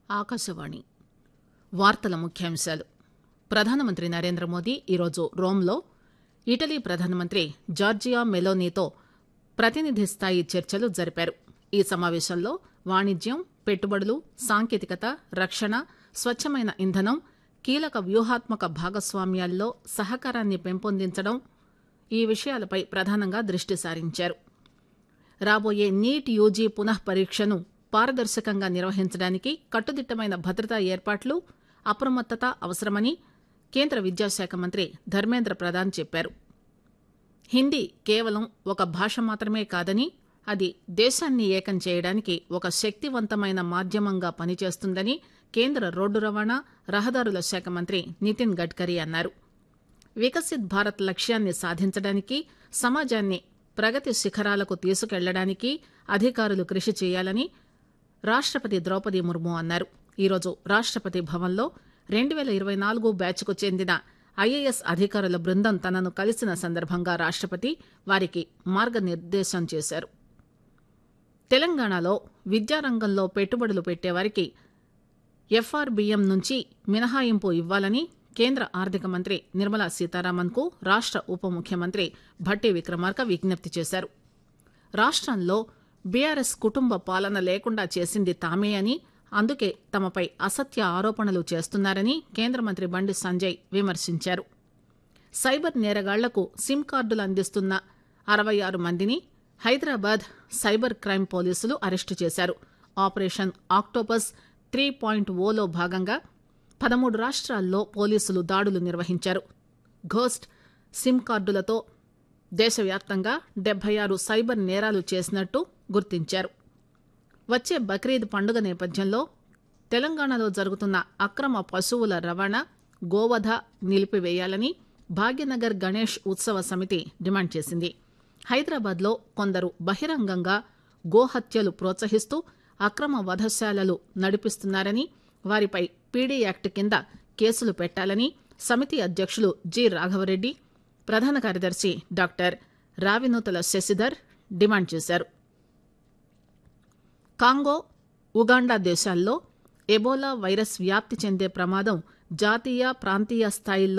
ఆకాశవాణి వార్తల ముఖ్యాంశాలు ప్రధానమంత్రి నరేంద్ర మోదీ ఈరోజు రోమ్లో ఇటలీ ప్రధానమంత్రి జార్జియా మెలోనీతో ప్రతినిధి స్థాయి చర్చలు జరిపారు ఈ సమావేశంలో వాణిజ్యం పెట్టుబడులు సాంకేతికత రక్షణ స్వచ్చమైన ఇంధనం కీలక వ్యూహాత్మక భాగస్వామ్యాల్లో సహకారాన్ని పెంపొందించడం ఈ విషయాలపై ప్రధానంగా దృష్టి సారించారు రాబోయే నీట్ యూజీ పునః పరీక్షను పారదర్శకంగా నిర్వహించడానికి కట్టుదిట్టమైన భద్రతా ఏర్పాట్లు అప్రమత్తత అవసరమని కేంద్ర విద్యాశాఖ మంత్రి ధర్మేంద్ర ప్రధాన్ చెప్పారు హిందీ కేవలం ఒక భాష మాత్రమే కాదని అది దేశాన్ని ఏకం చేయడానికి ఒక శక్తివంతమైన మాధ్యమంగా పనిచేస్తుందని కేంద్ర రోడ్డు రవాణా రహదారుల శాఖ మంత్రి నితిన్ గడ్కరీ అన్నారు వికసిత్ భారత్ లక్ష్యాన్ని సాధించడానికి సమాజాన్ని ప్రగతి శిఖరాలకు తీసుకెళ్లడానికి అధికారులు కృషి చేయాలని రాష్టపతి ద్రౌపది ముర్ము అన్నారు ఈరోజు రాష్టపతి భవన్లో రెండు పేల ఇరవై నాలుగు బ్యాచ్కు చెందిన ఐఏఎస్ అధికారుల బృందం తనను కలిసిన సందర్భంగా రాష్టపతి వారికి మార్గనిర్దేశం చేశారు తెలంగాణలో విద్యారంగంలో పెట్టుబడులు పెట్టేవారికి ఎఫ్ఆర్బీఎం నుంచి మినహాయింపు ఇవ్వాలని కేంద్ర ఆర్థిక మంత్రి నిర్మలా సీతారామన్ కు రాష్ట ఉప ముఖ్యమంత్రి భట్టి విక్రమార్క విజ్ఞప్తి చేశారు రాష్టంలో బీఆర్ఎస్ కుటుంబ పాలన లేకుండా చేసింది తామే అని అందుకే తమపై అసత్య ఆరోపణలు చేస్తున్నారని కేంద్ర మంత్రి బండి సంజయ్ విమర్శించారు సైబర్ నేరగాళ్లకు సిమ్ కార్డులు అందిస్తున్న అరవై ఆరు మందిని హైదరాబాద్ సైబర్ క్రైమ్ పోలీసులు అరెస్టు చేశారు ఆపరేషన్ ఆక్టోపస్ త్రీ పాయింట్ ఓలో భాగంగా పదమూడు రాష్ట్రాల్లో పోలీసులు దాడులు నిర్వహించారు ఘోస్ట్ సిమ్ కార్డులతో దేశవ్యాప్తంగా డెబ్బై ఆరు సైబర్ నేరాలు చేసినట్టు గుర్తించారు వచ్చే బక్రీద్ పండుగ నేపథ్యంలో తెలంగాణలో జరుగుతున్న అక్రమ పశువుల రవాణా గోవధ నిలిపివేయాలని భాగ్యనగర్ గణేష్ ఉత్సవ సమితి డిమాండ్ చేసింది హైదరాబాద్లో కొందరు బహిరంగంగా గోహత్యలు ప్రోత్సహిస్తూ అక్రమ వధశాలలు నడిపిస్తున్నారని వారిపై పీడీ యాక్ట్ కింద కేసులు పెట్టాలని సమితి అధ్యక్షులు జి రాఘవరెడ్డి ప్రధాన కార్యదర్శి డాక్టర్ రావినూతల శశిధర్ డిమాండ్ చేశారు కాంగో ఉగాండా దేశాల్లో ఎబోలా వైరస్ వ్యాప్తి చెందే ప్రమాదం జాతీయ ప్రాంతీయ స్థాయిల్లో